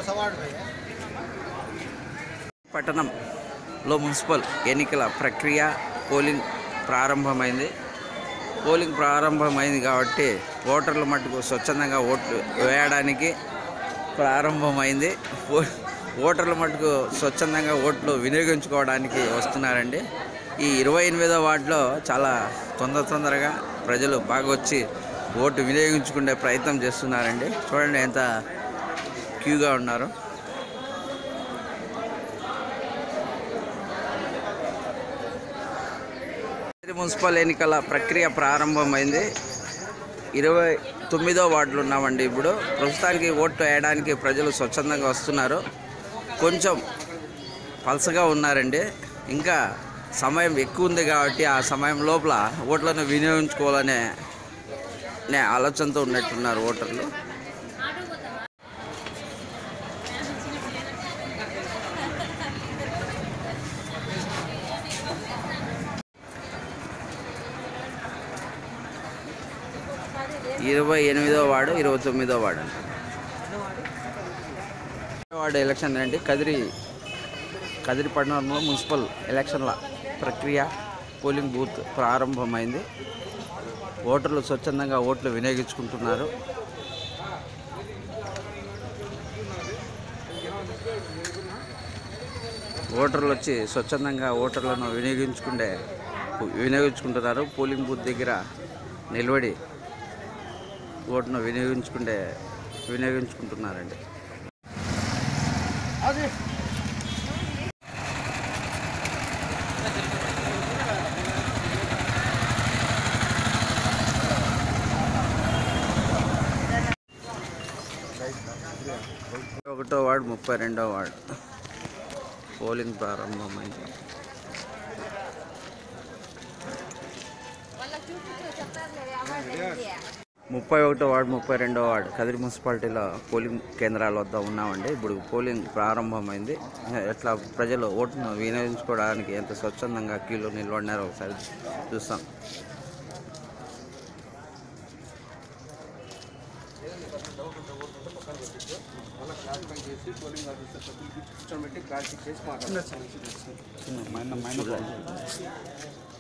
పట్టణంలో మున్సిపల్ ఎన్నికల ప్రక్రియ పోలింగ్ ప్రారంభమైంది పోలింగ్ ప్రారంభమైంది కాబట్టి ఓటర్ల మట్టుకు స్వచ్ఛందంగా ఓట్లు వేయడానికి ప్రారంభమైంది ఓ- ఓటర్ల మట్టుకు స్వచ్ఛందంగా ఓట్లు వినియోగించుకోవడానికి వస్తున్నారండి ఈ ఇరవై ఎనిమిదో వార్డులో చాలా తొందర తొందరగా ప్రజలు బాగా వచ్చి ఓటు వినియోగించుకునే ప్రయత్నం చేస్తున్నారండి చూడండి ఎంత క్యూగా ఉన్నారు కదిరి మున్సిపల్ ఎన్నికల ప్రక్రియ ప్రారంభమైంది ఇరవై తొమ్మిదో వార్డులు ఉన్నామండి ఇప్పుడు ప్రస్తుతానికి ఓట్లు వేయడానికి ప్రజలు స్వచ్ఛందంగా వస్తున్నారు కొంచెం పలసగా ఉన్నారండి ఇంకా సమయం ఎక్కువ ఉంది కాబట్టి ఆ సమయం లోపల ఓట్లను వినియోగించుకోవాలనే నే ఆలోచనతో ఉన్నట్టున్నారు ఓటర్లు ఇరవై ఎనిమిదో వార్డు ఇరవై తొమ్మిదో వార్డు అండి వార్డు ఎలక్షన్ అండి కదిరి కదిరి పట్టణంలో మున్సిపల్ ఎలక్షన్ల ప్రక్రియ పోలింగ్ బూత్ ప్రారంభమైంది ఓటర్లు స్వచ్ఛందంగా ఓట్లు వినియోగించుకుంటున్నారు ఓటర్లు వచ్చి స్వచ్ఛందంగా ఓటర్లను వినియోగించుకుంటే వినియోగించుకుంటున్నారు పోలింగ్ బూత్ దగ్గర నిలబడి ఓటును వినియోగించుకుంటే వినియోగించుకుంటున్నారండి ఒకటో వార్డు ముప్పై రెండో వార్డు పోలింగ్ ప్రారంభమైంది ముప్పై ఒకటో వార్డు ముప్పై రెండో వార్డు కదిరి మున్సిపాలిటీలో పోలింగ్ కేంద్రాల వద్ద ఉన్నామండి ఇప్పుడు పోలింగ్ ప్రారంభమైంది ఎట్లా ప్రజలు ఓటును వినియోగించుకోవడానికి ఎంత స్వచ్ఛందంగా క్యూలో నిలబడినారో ఒకసారి చూస్తాం కూర్చోబెట్టి క్లారిఫై చేసి మాట్లాడాలి